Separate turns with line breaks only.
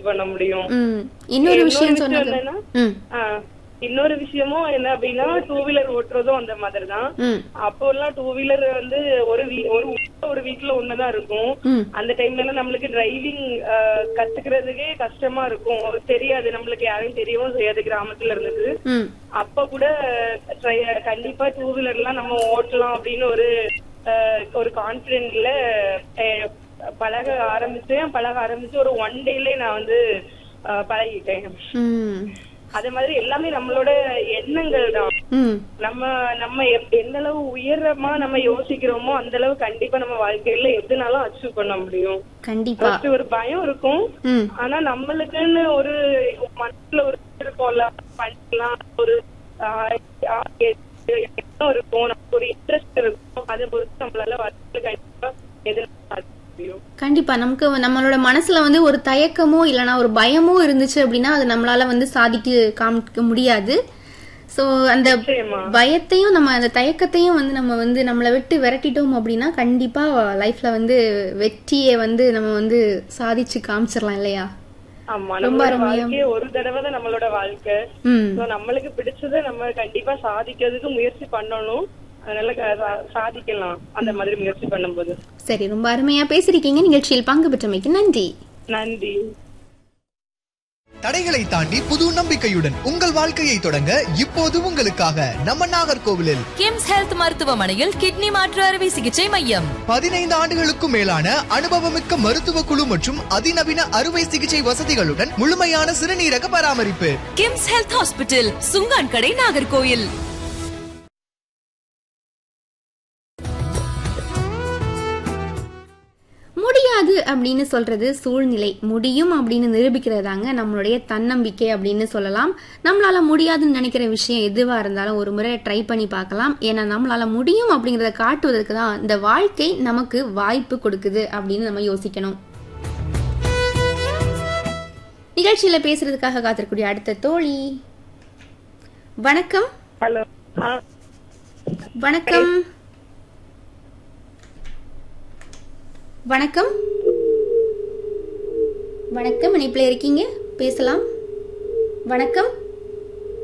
Achieve பண்ண முடியும்
ம் இன்னொரு
இன்னொரு
விஷயம்
விஷயம்
சொன்னது
என்னன்னா
ம்
ஆ, இன்னொரு விஷயமும் என்ன அப்படின்னா டூ வீலர் ஓட்டுறதும் அந்த மாதிரி தான்
ம்
அப்போ எல்லாம் டூ வீலர் வந்து ஒரு வீ- ஒரு ஊர்ல ஒரு வீட்ல ஒண்ணுதான் இருக்கும்
ம்
அந்த டைம்ல எல்லாம் நம்மளுக்கு டிரைவிங் கத்துக்கிறதுக்கே கஷ்டமா இருக்கும் தெரியாது நம்மளுக்கு யாரையும் தெரியவும் செய்யாது கிராமத்துல இருந்தது
ம்
அப்ப கூட try- கண்டிப்பா டூ வீலர் எல்லாம் நம்ம ஓட்டலாம் அப்படின்னு ஒரு அஹ், ஒரு கான்பிடென்ட்ல பழக ஆரம்பிச்சேன் பழக ஆரம்பிச்சு ஒரு ஒன் டேலே நான் வந்து அஹ், பழகிட்டேன்
ம்
அதே மாதிரி எல்லாமே நம்மளோட எண்ணங்கள் தான்
ம்
நம்ம நம்ம எப்- எந்த அளவு உயரமா நம்ம யோசிக்கிறோமோ அந்த அளவு கண்டிப்பா நம்ம வாழ்க்கையில எதுனாலும் அச்சீவ் பண்ண முடியும்
கண்டிப்பா
First ஒரு பயம் இருக்கும்
ம்
ஆனா நம்மளுக்குன்னு ஒரு மனசுல ஒரு இது இருக்கும்ல பண்ணலாம் ஒரு ஆஹ், ஆஹ், எண்ணம் இருக்கும் நமக்கு ஒரு இன்ட்ரெஸ்ட் இருக்கும் அதை பொறுத்து நம்மளால வாழ்க்கையில கண்டிப்பா எதுனாலும் சாதிக்க முடியும்
கண்டிப்பா நமக்கு நம்மளோட மனசுல வந்து ஒரு தயக்கமோ இல்லனா ஒரு பயமோ இருந்துச்சு அப்படின்னா அது நம்மளால வந்து சாதிக்க காமிக்க முடியாது சோ அந்த
நிச்சயமா
பயத்தையும் நம்ம அந்த தயக்கத்தையும் வந்து நம்ம வந்து நம்மளை விட்டு விரட்டிட்டோம் அப்படின்னா கண்டிப்பா லைஃப்ல வந்து வெற்றியை வந்து நம்ம வந்து சாதிச்சு காமிச்சிடலாம் இல்லையா
ஆமா
ரொம்ப
நம்மளோட
அருமையா.
வாழ்க்கையே ஒரு தடவை தான் நம்மளோட வாழ்க்கை
ம்
So, நம்மளுக்கு பிடிச்சதை நம்ம கண்டிப்பா சாதிக்கிறதுக்கு முயற்சி பண்ணணும் அதனால க- சா- சாதிக்கலாம் அந்த மாதிரி முயற்சி பண்ணும்போது
சரி ரொம்ப அருமையா பேசிருக்கீங்க நிகழ்ச்சியில் பங்கு பெற்றமைக்கு நன்றி
நன்றி
தடைகளை தாண்டி புது நம்பிக்கையுடன் உங்கள் வாழ்க்கையை தொடங்க இப்போது உங்களுக்காக நம்ம நாகர்கோவிலில்
கிம்ஸ் ஹெல்த் மருத்துவமனையில் கிட்னி மாற்று அறுவை சிகிச்சை மையம்
பதினைந்து ஆண்டுகளுக்கும் மேலான அனுபவமிக்க மருத்துவ குழு மற்றும் அதிநவீன அறுவை சிகிச்சை வசதிகளுடன் முழுமையான சிறுநீரக பராமரிப்பு
கிம்ஸ் ஹெல்த் ஹாஸ்பிட்டல் சுங்கான் கடை நாகர்கோயில்
முடியாது அப்படின்னு சொல்றது சூழ்நிலை முடியும் அப்படின்னு நிரூபிக்கிறதாங்க நம்மளுடைய தன்னம்பிக்கை அப்படின்னு சொல்லலாம் நம்மளால முடியாதுன்னு நினைக்கிற விஷயம் எதுவா இருந்தாலும் ஒரு முறை ட்ரை பண்ணி பார்க்கலாம் ஏன்னா நம்மளால முடியும் அப்படிங்கறத காட்டுவதற்கு தான் இந்த வாழ்க்கை நமக்கு வாய்ப்பு கொடுக்குது அப்படின்னு நம்ம யோசிக்கணும் நிகழ்ச்சியில பேசுறதுக்காக காத்திருக்கக்கூடிய அடுத்த தோழி வணக்கம்
ஹலோ
வணக்கம் வணக்கம் வணக்கம் இணைப்பில் இருக்கீங்க பேசலாம் வணக்கம்